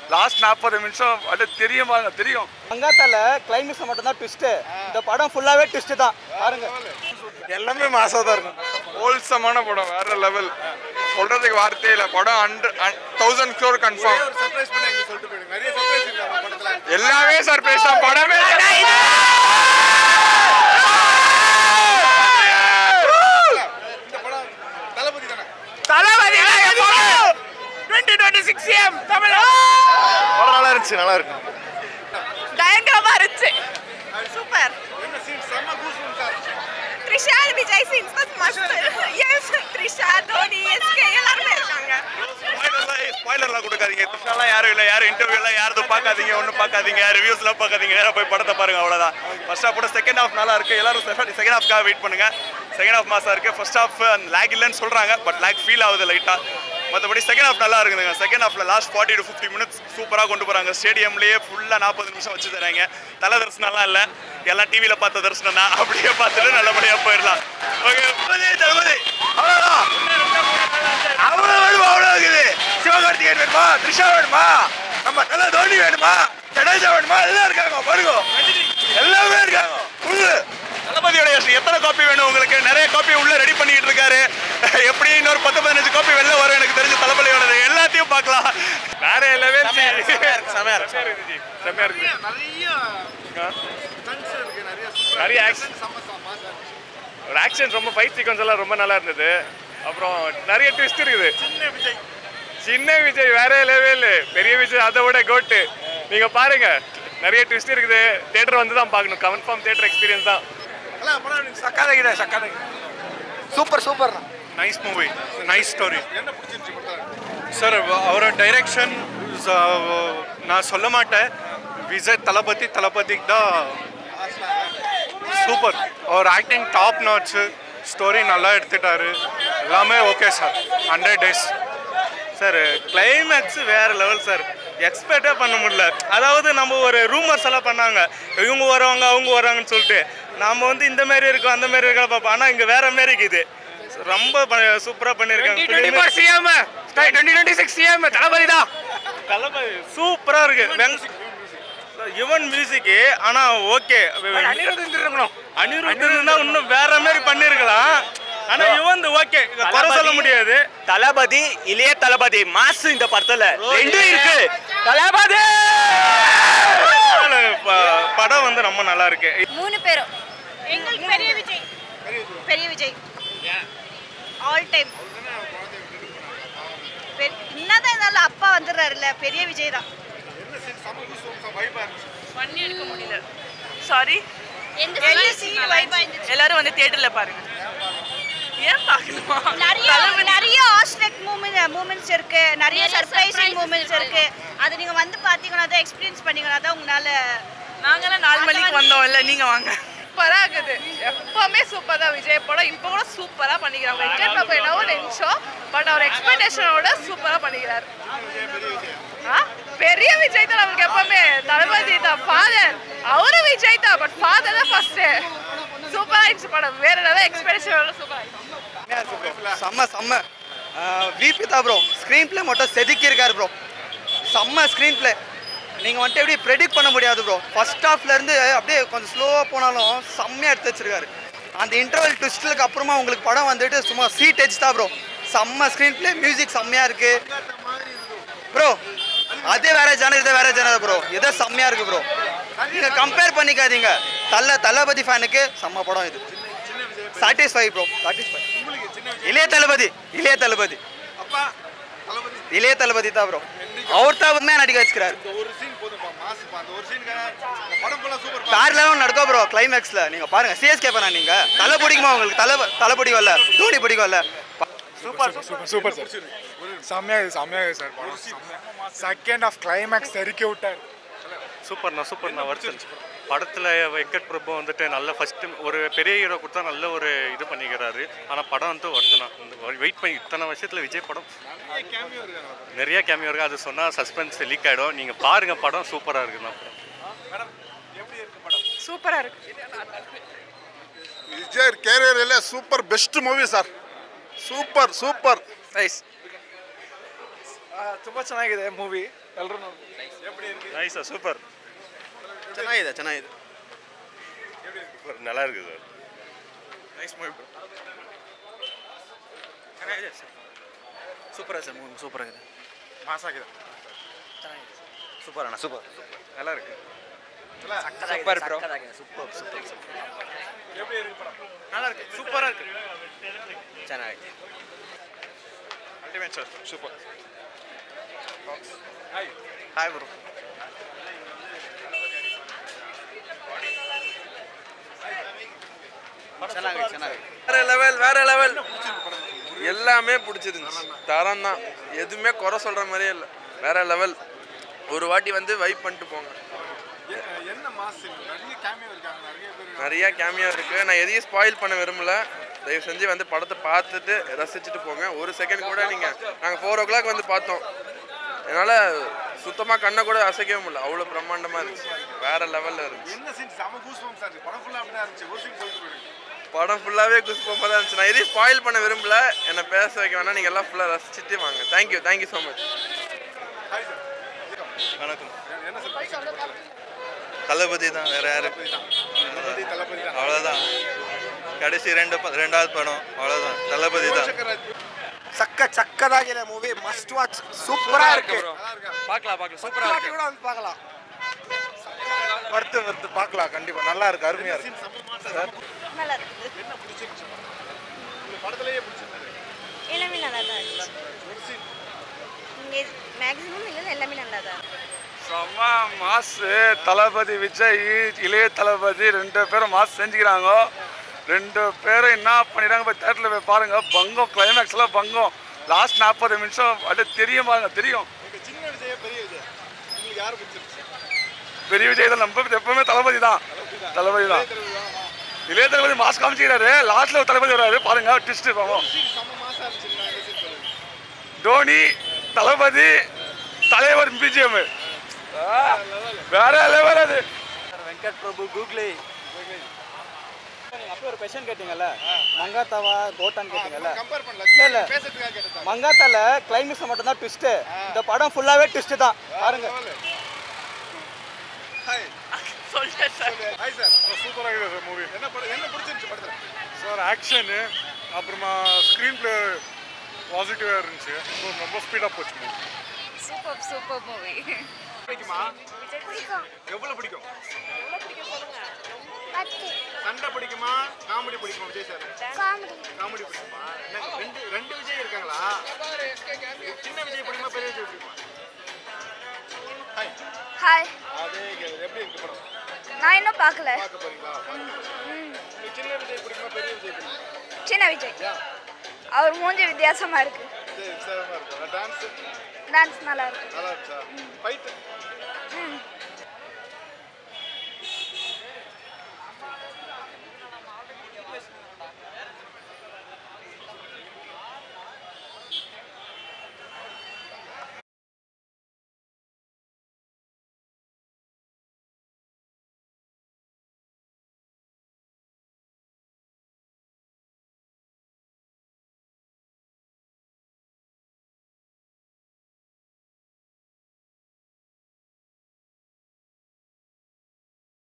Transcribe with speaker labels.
Speaker 1: Last நாற்பது நிமிஷம் அப்படியே தெரியும் பாருங்க தெரியும்
Speaker 2: மங்காத்தால கிளைமேக்ஸ் மட்டும் தான் ட்விஸ்ட் இந்த படம் ஃபுல்லாவே ட்விஸ்ட் தான் பாருங்க
Speaker 1: எல்லாமே மாசா தான் இருக்கும் ஹோல்சமான படம் வேற லெவல் சொல்றதுக்கு வார்த்தையே இல்லை படம் hundred thousand crore confirm
Speaker 3: surprise பண்ணி எங்க சொல்லிட்டு போயிடுங்க நிறைய சர்ப்ரைஸ் இருக்கு நம்ம படத்துல
Speaker 1: எல்லாமே சர்ப்ரைஸ் தான் படமே
Speaker 3: இந்த படம் தளபதி தானே
Speaker 1: படம் நல்லா இருந்துச்சு நல்லா இருக்கு
Speaker 4: பயங்கரமா இருந்துச்சு சூப்பர்
Speaker 3: என்ன சீன் செம்ம goose sir
Speaker 4: Trisha Vijay scenes must yes Trisha Dhoni SK எல்லாருமே இருக்காங்க
Speaker 1: ஸ்பாய்லர்லாம் கொடுக்காதீங்க த்ரிஷாலாம் யாரும் இல்லை யாரும் இன்டர்வியூலாம் யாரும் பார்க்காதீங்க ஒன்றும் பார்க்காதீங்க ரிவ்யூஸ்லாம் பார்க்காதீங்க நேராக போய் படத்தை பாருங்க அவ்வளோதான் ஃபர்ஸ்ட் ஹாஃப் கூட செகண்ட் ஹாஃப் நல்லா இருக்கு எல்லாரும் செகண்ட் ஹாஃப்க்காக வெயிட் பண்ணுங்க செகண்ட் ஹாஃப் மாசா இருக்கு ஃபர்ஸ்ட் ஹாஃப் அந்த லேக் இல்லைன்னு சொல்றாங்க பட் லேக் ஃபீல் ஆகுது லைட்டாக மற்றபடி செகண்ட் ஹாஃப் நல்லா இருக்குதுங்க செகண்ட் ஹாஃப்ல last forty to fifty minutes சூப்பராக கொண்டு போறாங்க ஸ்டேடியம்லேயே ஃபுல்லாக நாற்பது நிமிஷம் வச்சு தராங்க தலை தரிசனம்லாம் இல்லை எல்லாம் டிவியில் பார்த்த தரிசனம் தான் அப்படியே பார்த்துட்டு நல்லபடியாக போயிடலாம் ஓகே தளபதி அவ்வளோதான் அவ்வளோ வேணுமா அவ்வளோ இருக்குது சிவகார்த்திகேயன் வேணுமா த்ரிஷா வேணுமா நம்ம நல்ல தோனி வேணுமா ஜடேஜா வேணுமா எல்லாம் இருக்காங்க பாருங்க எல்லாமே இருக்காங்க ஃபுல்லு தளபதியோட எத்தனை காப்பி வேணும் உங்களுக்கு நிறைய காப்பி உள்ள ரெடி பண்ணிட்டு இருக்காரு எப்படி இன்னொரு பத்து பதினஞ்சு காப்பி வெளில வரும் எனக்கு தெரிஞ்ச தளபதியோட எல்லாத்தையும் பார்க்கலாம் வேற எல்லாமே செமையா இருக்கு செமையா இருக்கு
Speaker 3: நிறைய ஸ்டன்ஸ் இருக்கு நிறைய
Speaker 1: நிறைய action.
Speaker 3: செம்ம செம்ம சார்
Speaker 1: ஒரு ஆக்ஷன் ரொம்ப ஃபைட் சீக்வன்ஸ் எல்லாம் ரொம்ப நல்லா இருந்தது அப்புறம் நிறைய ட்விஸ்ட் இருக்குது
Speaker 3: சின்ன விஜய்
Speaker 1: சின்ன விஜய் வேற லெவல் பெரிய விஜய் அதை விட கோட்டு நீங்க பாருங்க நிறைய ட்விஸ்ட் இருக்குது தியேட்டர் வந்து தான் பார்க்கணும் கன்ஃபார்ம் தியேட்டர் எக்ஸ்பீரியன்ஸ் தான்
Speaker 3: எல்லாம் படம்
Speaker 1: சக்காதகிதா சக்காதகி
Speaker 2: super super
Speaker 5: nice movie nice story
Speaker 3: என்ன பிடிச்சிருச்சு படத்துல
Speaker 5: ಸರ್ ಅವರ ಡೈರೆಕ್ಷನ್ ನಾ சொல்ல மாட்டேன் ವಿಜಯ್ ತಲಪತಿ ತಲಪತಿಗೆ ದ சூப்பர் அவர் ஆக்டிங் டாப் நாட்ச் ஸ்டோரி நல்லா எடுத்துட்டாரு எல்லாமே okay sir hundred days
Speaker 6: sir climax வேற லெவல் சார் எக்ஸ்பெக்டே பண்ண முடியல அதாவது நம்ம ஒரு ரூமர்ஸ் எல்லாம் பண்ணாங்க இவங்க வருவாங்க அவங்க வராங்கன்னு சொல்லிட்டு நாம வந்து இந்த மாதிரி இருக்கோம் அந்த மாதிரி இருக்கோம் பார்ப்போம் ஆனால் இங்கே வேற மாதிரி இருக்குது ரொம்ப சூப்பராக பண்ணியிருக்காங்க CM twenty twenty six CM Thalapathy தான் தளபதி சூப்பராக இருக்கு வெங் யுவன் மியூசிக்கு ஆனால் ஓகே அனிருத் இருந்தா இன்னும் வேற மாதிரி பண்ணிருக்கலாம் ஆனா யுவன் ஓகே குறை சொல்ல முடியாது
Speaker 7: தளபதி இளைய தளபதி மாசு இந்த படத்துல ரெண்டும் இருக்கு தளபதி
Speaker 6: ப- படம் வந்து ரொம்ப நல்லா இருக்கு
Speaker 4: மூணு பேரும் எங்களுக்கு பெரிய விஜய் பெரிய விஜய் ஆல் டைம் என்னதான் இருந்தாலும் அப்பா வந்துடுறாருல்ல பெரிய விஜய் தான்
Speaker 3: என்ன சீன் செம்ம கூஸ் வைபா இருந்துச்சு
Speaker 8: பண்ணி எடுக்க முடியல சாரி
Speaker 4: எந்த scene vibe ஆ இருந்துச்சு?
Speaker 8: எல்லாரும் வந்து தியேட்டர்ல பாருங்க ஏன் பார்க்கணுமா
Speaker 4: நிறைய நிறைய ஆஸ்ட்ரக் மூமெண்ட் மூமெண்ட்ஸ் இருக்கு நிறைய சர்ப்ரைசிங் மூமெண்ட்ஸ் இருக்கு அது நீங்க வந்து பாத்தீங்கன்னா தான் எக்ஸ்பீரியன்ஸ் பண்ணீங்கன்னா தான் உங்களால
Speaker 8: நாங்கெல்லாம் நாலு மணிக்கு வந்தோம் இல்ல நீங்க வாங்க சூப்பரா இருக்குது எப்பவுமே சூப்பர் தான் விஜய் படம் இப்போ கூட சூப்பரா பண்ணிக்கிறாங்க வெங்கட் பிரபு என்னவோ நினைச்சோம் பட் அவர் எக்ஸ்பெக்டேஷனோட சூப்பரா பண்ணிக்கிறாரு ஆ? பெரிய விஜய் தான் நமக்கு எப்பவுமே தளபதி தான் ஃபாதர் அவரும் விஜய் தான் பட் ஃபாதர் தான் ஃபர்ஸ்ட் சூப்பரா இருந்துச்சு படம் வேற லெவல் எக்ஸ்பெக்டேஷனோட சூப்பரா இருந்துச்சு
Speaker 2: செம்ம செம்ம விபி தான் ப்ரோ ஸ்க்ரீன் ப்ளே மட்டும் செதுக்கி இருக்காரு ப்ரோ செம்ம ஸ்க்ரீன் ப்ளே நீங்கள் வந்துட்டு எப்படி ப்ரெடிக்ட் பண்ண முடியாது ப்ரோ ஃபர்ஸ்ட் ஹாஃப்லேருந்து அப்படியே கொஞ்சம் ஸ்லோவாக போனாலும் செம்மையாக எடுத்து வச்சிருக்காரு அந்த இன்டர்வல் ட்விஸ்ட்டுக்கு அப்புறமா உங்களுக்கு படம் வந்துட்டு சும்மா சீட் எட்ஜ் தான் ப்ரோ செம்ம ஸ்க்ரீன் ப்ளே மியூசிக் செம்மையாக இருக்கு ப்ரோ அதே வேற ஜானர் இதே வேற ஜானர் ப்ரோ இதே செம்மையாக இருக்கு ப்ரோ நீங்கள் கம்பேர் பண்ணிக்காதீங்க தல தளபதி ஃபேனுக்கு செம்ம படம் இது சாட்டிஸ்ஃபை ப்ரோ சாட்டிஸ்ஃபை இளைய தளபதி இளைய தளபதி
Speaker 3: அப்பா தளபதி
Speaker 2: இளைய தளபதி தான் ப்ரோ அவர் தான் உண்மையாக நடிக்க வச்சுக்கிறாரு
Speaker 3: இந்த ஒரு சீன் போதும்பா மாசுப்பா அந்த ஒரு சீனுக்கு இந்த படம் ஃபுல்லாக சூப்பர்
Speaker 2: வேற லெவல் நடக்கும் ப்ரோ கிளைமேக்ஸ்ல நீங்க பாருங்க சிஎஸ்கே பண்ணா நீங்க தலை பிடிக்குமா உங்களுக்கு தலை தலை பிடிக்கும்ல தோனி பிடிக்கும்ல
Speaker 1: சூப்பர் சூப்பர் சூப்பர் சார் செம்மையாக இது செம்மையாக இது சார் படம் செகண்ட் ஆஃப் கிளைமேக்ஸ் தெறிக்க விட்டார்
Speaker 6: சூப்பர்ண்ணா சூப்பர்ண்ணா வருஷம் படத்தில் வெங்கட் பிரபு வந்துட்டு நல்ல ஃபஸ்ட்டு ஒரு பெரிய ஹீரோ கொடுத்தா நல்ல ஒரு இது பண்ணிக்கிறாரு ஆனால் படம் வந்து ஒருத்தனா வெயிட் பண்ணி இத்தனை வருஷத்தில் விஜய் படம் நிறைய கேமியோ இருக்கு அது சொன்னால் சஸ்பென்ஸ் லீக் ஆகிடும் நீங்கள் பாருங்கள் படம் சூப்பராக இருக்குண்ணா
Speaker 8: சூப்பரா இருக்கு
Speaker 3: ವಿಜಯ್ ಕೆರಿಯರ್ ಅಲ್ಲೇ super best movie sir super super
Speaker 2: nice ತುಂಬ ಚೆನ್ನಾಗಿದೆ ಮೂವಿ ಎಲ್ಲರೂ ನೋಡಿ
Speaker 1: ನೈಸ್ ಸೂಪರ್
Speaker 2: ಚೆನ್ನಾಗಿದೆ ಚೆನ್ನಾಗಿದೆ
Speaker 1: நல்லா இருக்குது சார்
Speaker 2: ನೈಸ್ ಮೂವಿ ಬ್ರೋ ಚೆನ್ನಾಗಿದೆ sir super sir movie super ಆಗಿದೆ
Speaker 3: ಮಾಸ್ ಆಗಿದೆ
Speaker 1: சூப்பர் அண்ணா சூப்பர்
Speaker 3: நல்லா இருக்கு
Speaker 2: ಸೂಪರ್ ಬ್ರೋ ಸೂಪರ್ ಸೂಪರ್ நல்லா இருக்கு சூப்பரா இருக்கு ಚೆನ್ನಾಗಿದೆ
Speaker 3: ultimate sir super
Speaker 2: hi bro ಚೆನ್ನಾಗಿದೆ ಚೆನ್ನಾಗಿದೆ
Speaker 9: வேற லெவல் வேற லெவல் எல்லாமே பிடிச்சிருந்துச்சு தரம் தான் எதுவுமே குறை சொல்ற மாதிரியே இல்லை வேற லெவல் ஒரு வாட்டி வந்து வைப் பண்ணிட்டு போங்க
Speaker 3: என்ன மாஸ் நிறைய கேமியோ இருக்காங்க நிறைய பேர்
Speaker 9: நிறைய கேமியா இருக்கு நான் எதையும் ஸ்பாயில் பண்ண விரும்பல தயவு செஞ்சு வந்து படத்தை பார்த்துட்டு ரசிச்சுட்டு போங்க ஒரு செகண்ட் கூட நீங்க நாங்க ஃபோர் ஓ கிளாக் வந்து பார்த்தோம் என்னால சுத்தமா கண்ணை கூட அசைக்கவே முடியல அவ்வளவு பிரம்மாண்டமா இருந்துச்சு வேற லெவல்ல இருந்துச்சு
Speaker 3: என்ன சீன் செம கூஸ் பம்ப்ஸ் ஆச்சு படம் ஃபுல்லா அப்படிதான் இருந்துச்சு ஒரு சீன் சொல்லிட்டு போயிடுங்க
Speaker 9: படம் ஃபுல்லாவே குஸ்பம்பா தான் இருந்துச்சு நான் எதையும் ஸ்பாயில் பண்ண விரும்பல என்னை பேச வைக்க வேணா நீங்க எல்லாம் ஃபுல்லா ரசிச்சுட்டு வாங்க thank you thank you so much
Speaker 3: hi sir
Speaker 1: வணக்கம்
Speaker 3: என்ன சார் பிடிச்சிருக்கு படத்துல?
Speaker 1: தளபதி தான் வேற யாரு
Speaker 3: தளபதி தளபதி தான்
Speaker 1: அவ்வளோதான் கடைசி ரெண்டு ப- ரெண்டாவது படம் அவ்வளோதான் தளபதி தான்
Speaker 3: சக்கராஜ்
Speaker 2: சக்க சக்கதாகிற மூவி மஸ்ட் வாட்ச் சூப்பரா இருக்கு
Speaker 3: நல்லா இருக்கா
Speaker 2: பார்க்கலாம் பார்க்கலாம் சூப்பரா இருக்கு கூட வந்து பார்க்கலாம்
Speaker 3: வருத்து வருத்து பார்க்கலாம் கண்டிப்பா நல்லா இருக்கு அருமையா இருக்கு
Speaker 4: நல்லா இருக்குது
Speaker 3: என்ன பிடிச்சிருந்துச்சு உங்களுக்கு படத்துலயே பிடிச்சிருந்தது
Speaker 4: எல்லாமே நல்லா தான் இருந்துச்சு
Speaker 3: ஒரு சீன்
Speaker 4: இங்கே மேக்ஸிமம் இல்லை எல்லாமே நல்லா தான் இருக்கு
Speaker 6: செம்ம மாசு தளபதி விஜய் இளைய தளபதி ரெண்டு பேரும் மாசு செஞ்சுக்கிறாங்க ரெண்டு பேரும் என்ன பண்ணிடுறாங்க போய் தேட்டரில் போய் பாருங்க பங்கம் கிளைமேக்ஸ்லாம் பங்கம் லாஸ்ட் நாற்பது நிமிஷம் அப்படியே தெரியும் பாருங்க தெரியும்
Speaker 3: உங்களுக்கு சின்ன விஜய பெரிய விஜய் உங்களுக்கு யார் பிடிச்சிருச்சு
Speaker 6: பெரிய விஜய் தான் நம்ம எப்பவுமே தளபதி தான் தளபதி தான் இளைய தளபதி மாஸ் காமிச்சிக்கிறாரு லாஸ்ட்ல ஒரு தளபதி வராரு பாருங்க ட்விஸ்ட் பாவம்
Speaker 3: சீன் செம்ம மாசா இருந்துச்சு நான் இந்த சீன் சொல்லுங்க
Speaker 6: தோனி தளபதி தலைவர் பிஜிஎம் வேற லெவல் அது
Speaker 2: வெங்கட் பிரபு கூகுளே அப்போ ஒரு கொஸ்டின் கேட்டீங்கல்ல மங்காத்தாவா கோட்டான்னு கேட்டீங்கல்ல
Speaker 3: கம்பேர் பண்ணல
Speaker 2: இல்ல, இல்ல.
Speaker 3: பேசுறதுக்காக கேட்டதா
Speaker 2: மங்காத்தால கிளைமேக்ஸ் மட்டும் தான் ட்விஸ்ட் இந்த படம் ஃபுல்லாவே ட்விஸ்ட் தான் பாருங்க
Speaker 3: ஹாய் ஹாய் சார் சூப்பராக இருக்குது சார் மூவி என்ன படம் என்ன பிடிச்சிருந்துச்சு படத்துல
Speaker 5: சார் ஆக்ஷனு அப்புறமா ஸ்க்ரீன் பிளே பாசிட்டிவாக இருந்துச்சு ஸோ ரொம்ப ஸ்பீடாக போச்சு movie.
Speaker 8: சூப்பர் சூப்பர் மூவி
Speaker 3: பிடிக்குமா எவ்வளவு பிடிக்கும் சண்டை பிடிக்குமா காமெடி பிடிக்குமா விஜய் சார் காமெடி பிடிக்குமா என்ன, ரெண்டு ரெண்டு விஜய் இருக்காங்களா சின்ன விஜய் பிடிக்குமா பெரிய விஜய் பிடிக்குமா ஹாய்
Speaker 4: ஹாய்
Speaker 3: அதே கேக்குது. எப்படி இருக்கு படம்
Speaker 4: நான் இன்னும் பார்க்கல
Speaker 3: பார்க்க போறீங்களா உங்களுக்கு சின்ன விஜய் பிடிக்குமா பெரிய விஜய் பிடிக்குமா
Speaker 4: சின்ன விஜய் அவர் மூஞ்சி வித்தியாசமா இருக்கு
Speaker 3: விஜய் விசாரமா இருக்கும் டான்ஸ்
Speaker 4: டான்ஸ் நல்லா இருக்கு
Speaker 3: நல்லா இருந்துச்சா ஃபைட்
Speaker 4: ம்